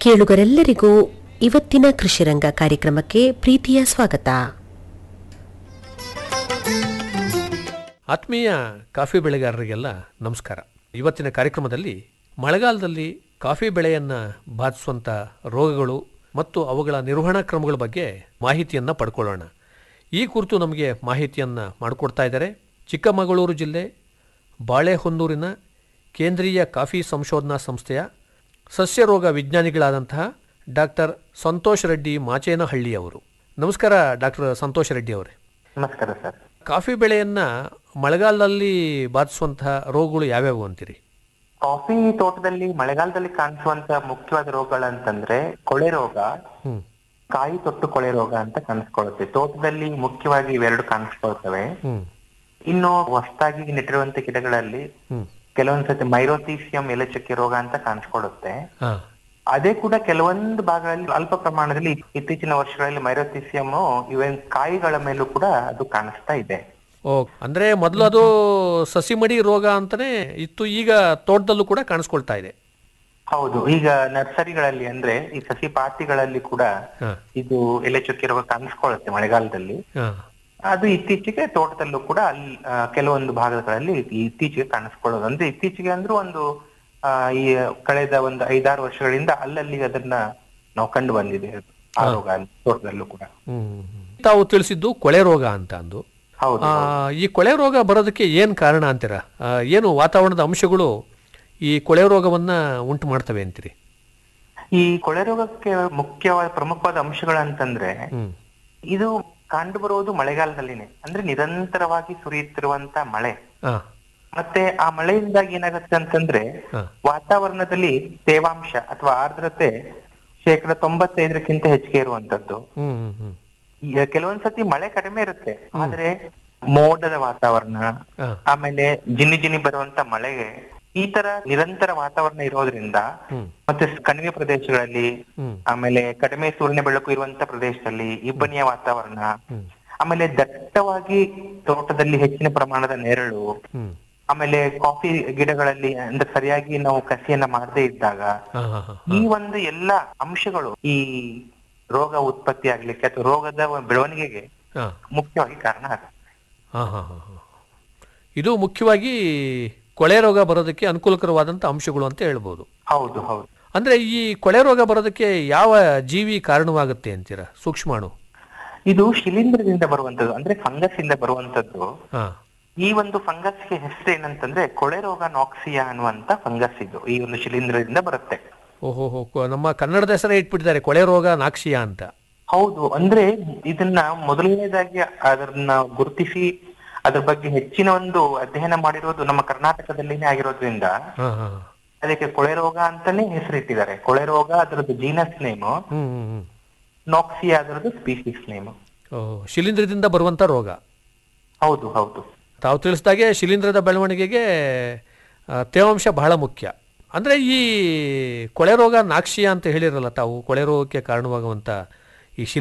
ಕೇಳುಗರೆಲ್ಲರಿಗೂ ಇವತ್ತಿನ ಕೃಷಿರಂಗ ಕಾರ್ಯಕ್ರಮಕ್ಕೆ ಪ್ರೀತಿಯ ಸ್ವಾಗತ ಆತ್ಮೀಯ ಕಾಫಿ ಬೆಳೆಗಾರರಿಗೆಲ್ಲ ನಮಸ್ಕಾರ ಇವತ್ತಿನ ಕಾರ್ಯಕ್ರಮದಲ್ಲಿ ಮಳೆಗಾಲದಲ್ಲಿ ಕಾಫಿ ಬೆಳೆಯನ್ನು ಬಾಧಿಸುವಂಥ ರೋಗಗಳು ಮತ್ತು ಅವುಗಳ ನಿರ್ವಹಣಾ ಕ್ರಮಗಳ ಬಗ್ಗೆ ಮಾಹಿತಿಯನ್ನು ಪಡ್ಕೊಳ್ಳೋಣ ಈ ಕುರಿತು ನಮಗೆ ಮಾಹಿತಿಯನ್ನು ಮಾಡಿಕೊಡ್ತಾ ಇದ್ದಾರೆ ಚಿಕ್ಕಮಗಳೂರು ಜಿಲ್ಲೆ ಬಾಳೆಹೊನ್ನೂರಿನ ಕೇಂದ್ರೀಯ ಕಾಫಿ ಸಂಶೋಧನಾ ಸಂಸ್ಥೆಯ ಸಸ್ಯರೋಗ ವಿಜ್ಞಾನಿಗಳಾದಂತಹ ಡಾಕ್ಟರ್ ಸಂತೋಷ್ ರೆಡ್ಡಿ ಮಾಚೇನಹಳ್ಳಿ ಅವರು ನಮಸ್ಕಾರ ಡಾಕ್ಟರ್ ಸಂತೋಷ್ ರೆಡ್ಡಿ ಅವರೇ ನಮಸ್ಕಾರ ಸರ್ ಕಾಫಿ ಬೆಳೆಯನ್ನ ಮಳೆಗಾಲದಲ್ಲಿ ಬಾಧಿಸುವಂತಹ ರೋಗಗಳು ಯಾವ್ಯಾವು ಅಂತೀರಿ ಕಾಫಿ ತೋಟದಲ್ಲಿ ಮಳೆಗಾಲದಲ್ಲಿ ಕಾಣಿಸುವಂತ ಮುಖ್ಯವಾದ ರೋಗಗಳಂತಂದ್ರೆ ಕೊಳೆ ರೋಗ ಹ್ಮ್ ಕಾಯಿ ತೊಟ್ಟು ಕೊಳೆ ರೋಗ ಅಂತ ಕಾಣಿಸ್ಕೊಳ್ಳುತ್ತೆ ತೋಟದಲ್ಲಿ ಮುಖ್ಯವಾಗಿ ಇವೆರಡು ಕಾಣಿಸ್ಕೊಳ್ತವೆ ಹ್ಮ್ ಇನ್ನು ಹೊಸದಾಗಿ ನೆಟ್ಟಿರುವಂತ ಗಿಡಗಳಲ್ಲಿ ಹ್ಮ್ ಕೆಲವೊಂದ್ಸತಿ ಮೈರೋತೀಸಿಯಂ ಎಲೆಚಕ್ಕೆ ರೋಗ ಅಂತ ಕಾಣಿಸ್ಕೊಳ್ಳುತ್ತೆ ಹಾ ಅದೇ ಕೂಡ ಕೆಲವೊಂದು ಭಾಗಗಳಲ್ಲಿ ಅಲ್ಪ ಪ್ರಮಾಣದಲ್ಲಿ ಇತ್ತೀಚಿನ ವರ್ಷಗಳಲ್ಲಿ ಮೈರೋತೀಸಿಯಂ ಇವನ್ ಕಾಯಿಗಳ ಮೇಲೂ ಕೂಡ ಅದು ಕಾಣಿಸ್ತಾ ಇದೆ ಓ ಅಂದ್ರೆ ಮೊದಲು ಅದು ಸಸಿಮಡಿ ರೋಗ ಅಂತಾನೆ ಇತ್ತು ಈಗ ತೋಟದಲ್ಲೂ ಕೂಡ ಕಾಣಿಸ್ಕೊಳ್ತಾ ಇದೆ ಹೌದು ಈಗ ನರ್ಸರಿಗಳಲ್ಲಿ ಅಂದ್ರೆ ಈ ಸಸಿ ಪಾತಿಗಳಲ್ಲಿ ಕೂಡ ಹಾ ಇದು ಎಲೆ ಚುಕ್ಕೆ ರೋಗ ಕಾಣಿಸ್ಕೊಳ್ಳುತ್ತೆ ಮಳೆಗಾಲದಲ್ಲಿ ಹಾ ಅದು ಇತ್ತೀಚೆಗೆ ತೋಟದಲ್ಲೂ ಕೂಡ ಅಲ್ಲಿ ಆ, ಕೆಲವೊಂದು ಭಾಗಗಳಲ್ಲಿ ಇತ್ತೀಚೆಗೆ ಕಾಣಿಸ್ಕೊಳ್ಳೋದು ಅಂದ್ರೆ ಇತ್ತೀಚೆಗೆ ಅಂದ್ರೆ ಒಂದು ಆ, ಈ ಕಳೆದ ಒಂದು ಐದಾರು ವರ್ಷಗಳಿಂದ ಅಲ್ಲಲ್ಲಿ ಅದನ್ನ ನಾವು ಕಂಡು ಬಂದಿದೆ ಆ ರೋಗ ಅಲ್ಲಿ ತೋಟದಲ್ಲೂ ಕೂಡ ಹ್ಮ್ ತಾವು ತಿಳಿಸಿದ್ದು ಕೊಳೆ ರೋಗ ಅಂತ ಅಂದು ಹೌದು ಆ, ಈ ಕೊಳೆ ರೋಗ ಬರೋದಕ್ಕೆ ಏನು ಕಾರಣ ಅಂತೀರಾ ಆ, ಏನು ವಾತಾವರಣದ ಅಂಶಗಳು ಈ ಕೊಳೆ ರೋಗವನ್ನ ಉಂಟು ಮಾಡ್ತವೆ ಅಂತೀರಿ ಈ ಕೊಳೆ ರೋಗಕ್ಕೆ ಮುಖ್ಯವಾದ ಪ್ರಮುಖವಾದ ಅಂಶಗಳಂತಂದ್ರೆ ಹ್ಮ್ ಇದು ಕಂಡು ಬರುವುದು ಮಳೆಗಾಲದಲ್ಲಿನೇ ಅಂದ್ರೆ ನಿರಂತರವಾಗಿ ಸುರಿಯುತ್ತಿರುವಂತ ಮಳೆ ಹಾ ಮತ್ತೆ ಆ ಮಳೆಯಿಂದಾಗಿ ಏನಾಗುತ್ತೆ ಅಂತಂದ್ರೆ ಹಾ ವಾತಾವರಣದಲ್ಲಿ ತೇವಾಂಶ ಅಥವಾ ಆರ್ದ್ರತೆ ಶೇಕಡ ತೊಂಬತ್ತೈದರಕ್ಕಿಂತ ಹೆಚ್ಚಿಗೆ ಇರುವಂತದ್ದು ಹ್ಮ್ ಹ್ಮ್ ಹ್ಮ್ ಈಗ ಕೆಲವೊಂದ್ಸತಿ ಮಳೆ ಕಡಿಮೆ ಇರುತ್ತೆ ಆದ್ರೆ ಮೋಡದ ವಾತಾವರಣ ಹಾ ಆಮೇಲೆ ಜಿನಿ ಜಿನಿ ಬರುವಂತ ಮಳೆಗೆ ಈ ತರ ನಿರಂತರ ವಾತಾವರಣ ಇರೋದ್ರಿಂದ ಹ್ಮ್ ಮತ್ತೆ ಕಣಿವೆ ಪ್ರದೇಶಗಳಲ್ಲಿ ಹ್ಮ್ ಆಮೇಲೆ ಕಡಿಮೆ ಸೂರ್ಯನ ಬೆಳಕು ಇರುವಂತ ಪ್ರದೇಶದಲ್ಲಿ ಇಬ್ಬನಿಯ ವಾತಾವರಣ ಹ್ಮ್ ಆಮೇಲೆ ದಟ್ಟವಾಗಿ ತೋಟದಲ್ಲಿ ಹೆಚ್ಚಿನ ಪ್ರಮಾಣದ ನೆರಳು ಹ್ಮ್ ಆಮೇಲೆ ಕಾಫಿ ಗಿಡಗಳಲ್ಲಿ ಅಂದ್ರೆ ಸರಿಯಾಗಿ ನಾವು ಕಸಿಯನ್ನ ಮಾಡದೇ ಇದ್ದಾಗ ಹಾ ಹಾ ಹಾ ಈ ಒಂದು ಎಲ್ಲಾ ಅಂಶಗಳು ಈ ರೋಗ ಉತ್ಪತ್ತಿ ಆಗ್ಲಿಕ್ಕೆ ಅಥವಾ ರೋಗದ ಒಂದು ಬೆಳವಣಿಗೆಗೆ ಹಾ ಮುಖ್ಯವಾಗಿ ಕಾರಣ ಆಗುತ್ತೆ ಹಾ ಹಾ ಹಾ ಹಾ ಇದು ಮುಖ್ಯವಾಗಿ ಕೊಳೆ ರೋಗ ಬರೋದಕ್ಕೆ ಅನುಕೂಲಕರವಾದಂಥ ಅಂಶಗಳು ಅಂತ ಹೇಳ್ಬೋದು ಹೌದು ಹೌದು ಅಂದ್ರೆ ಈ ಕೊಳೆ ರೋಗ ಬರೋದಕ್ಕೆ ಯಾವ ಜೀವಿ ಕಾರಣವಾಗುತ್ತೆ ಅಂತೀರಾ ಸೂಕ್ಷ್ಮಾಣು ಇದು ಶಿಲೀಂಧ್ರದಿಂದ ಬರುವಂತದ್ದು ಅಂದ್ರೆ ಫಂಗಸ್ ಇಂದ ಬರುವಂತದ್ದು ಹಾ ಈ ಒಂದು ಫಂಗಸ್ಗೆ ಹೆಸರು ಏನಂತಂದ್ರೆ ಕೊಳೆ ರೋಗ ನಾಕ್ಸಿಯಾ ಅನ್ನುವಂತ ಫಂಗಸ್ ಇದು ಈ ಒಂದು ಶಿಲೀಂಧ್ರದಿಂದ ಬರುತ್ತೆ ಓಹೋ ಹೋ ಕೊ- ನಮ್ಮ ಕನ್ನಡದ ಹೆಸರೇ ಇಟ್ಬಿಟ್ಟಿದ್ದಾರೆ ಕೊಳೆ ರೋಗ ನಾಕ್ಷಿಯಾ ಅಂತ ಹೌದು ಅಂದ್ರೆ ಇದನ್ನ ಮೊದಲನೇದಾಗಿ ಅದನ್ನ ಗುರುತಿಸಿ ಅದ್ರ ಬಗ್ಗೆ ಹೆಚ್ಚಿನ ಒಂದು ಅಧ್ಯಯನ ಮಾಡಿರೋದು ನಮ್ಮ ಕರ್ನಾಟಕದಲ್ಲಿನೇ ಆಗಿರೋದ್ರಿಂದ ಹಾ ಹಾ ಅದಕ್ಕೆ ಕೊಳೆ ರೋಗ ಅಂತಾನೆ ಹೆಸರಿಟ್ಟಿದ್ದಾರೆ ಕೊಳೆ ರೋಗ ಅದರದ್ದು ಜೀನಸ್ ನೇಮ್ ಹ್ಮ್ ಹ್ಮ್ ಹ್ಮ್ ನಾಕ್ಸಿಯಾ ಅದರದ್ದು ಸ್ಪೀಸಿಸ್ ನೇಮ್ ಓ ಶಿಲೀಂಧ್ರದಿಂದ ಬರುವಂಥ ರೋಗ ಹೌದು ಹೌದು ತಾವು ತಿಳಿಸಿದಾಗೆ ಶಿಲೀಂಧ್ರದ ಬೆಳವಣಿಗೆಗೆ ಆ, ತೇವಾಂಶ ಬಹಳ ಮುಖ್ಯ ಅಂದರೆ ಈ ಕೊಳೆ ರೋಗ ನಾಕ್ಷಿಯಾ ಅಂತ ಹೇಳಿರಲ್ಲ ತಾವು ಕೊಳೆ ರೋಗಕ್ಕೆ ಕಾರಣವಾಗುವಂಥ